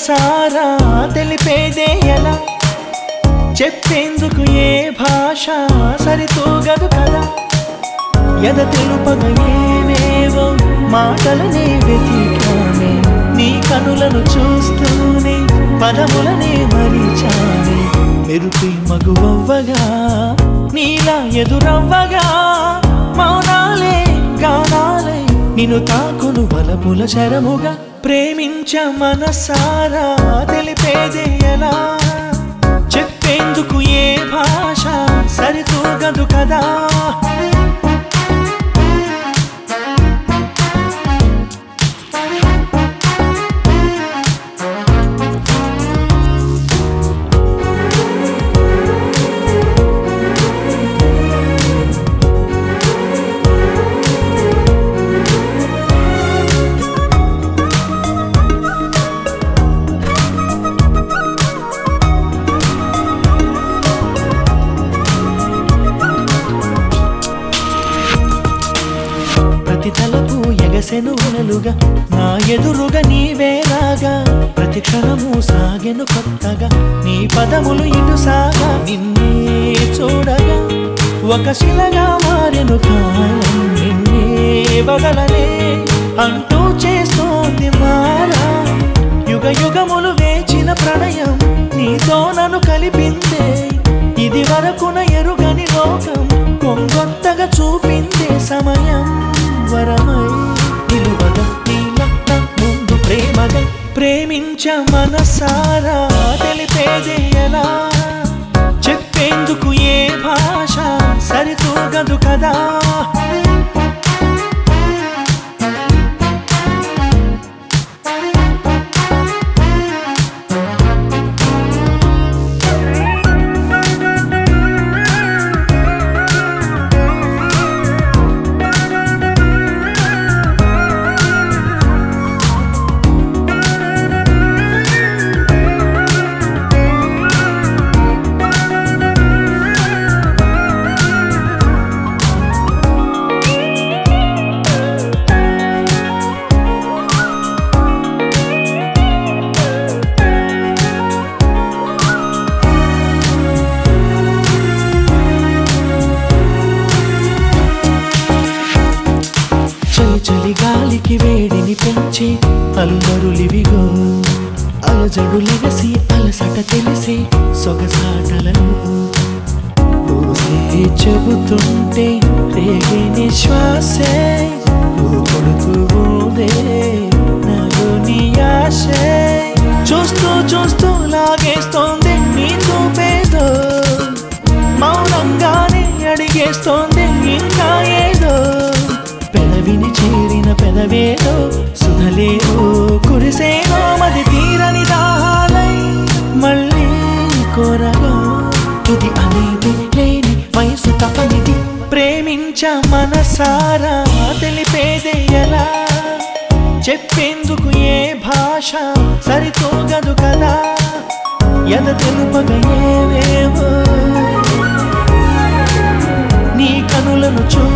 మనసారా తెలిపేదే ఎలా చెప్పేందుకు ఏ భాష సరితూగదు కదా ఎద తెలుపగ ఏవేవో మాటలనే వెతికానే నీ కనులను చూస్తూనే పదములనే మరిచానే మెరుపి మగువవ్వగా నీలా ఎదురవ్వగా మౌనాలే గానాలే నిన్ను తాకును బలపుల శరముగా ప్రేమించ మనసారా తెలిపేదే ఎలా చెప్పేందుకు ఏ భాష సరితూగదు కదా ప్రతి తలపు ఎగసెను ఉనలుగా నా ఎదురుగా నీవేలాగా ప్రతి క్షణము సాగెను కొత్తగా నీ పదములు ఇటు సాగా నిన్నే చూడగా ఒక శిలగా మారెను కాలం నిన్నే వదలనే అంటూ చేస్తోంది మారా యుగ యుగములు వేచిన ప్రణయం నీతో నన్ను కలిపిందే ఇది వరకున ఎరుగని లోకం కొంగొత్తగా చూపిందే సమయం వరమై నిలువగ నీలక్క ముందు ప్రేమగా ప్రేమించ మనసారా తెలిపేదే ఎలా చెప్పేందుకు ఏ భాష సరితూగదు కదా చలి చలి గాలికి వేడిని పెంచి అల్లరులివిగో అలజడు లెగసి అలసట తెలిసి సొగసాటలను ఊసే చెబుతుంటే రేగే నిశ్వాసే కొడుతూ ఊదే నాలో నీ ఆశే చూస్తూ చూస్తూ లాగేస్తోంది నీ చూపేదో మౌనంగానే అడిగేస్తోంది ఇంకా ఏదో పెదవిని చేరిన పెదవేదో సుధలేదో కురిసేనో మది తీరని దాహాలై మళ్ళీ కోరగా ఇది అనేది లేని వయసు తపనిది ప్రేమించ మనసారా తెలిపేదే ఎలా చెప్పేందుకు ఏ భాష సరితూగదు కదా ఎద తెలుపగ ఏవేవో నీ కనులను చూ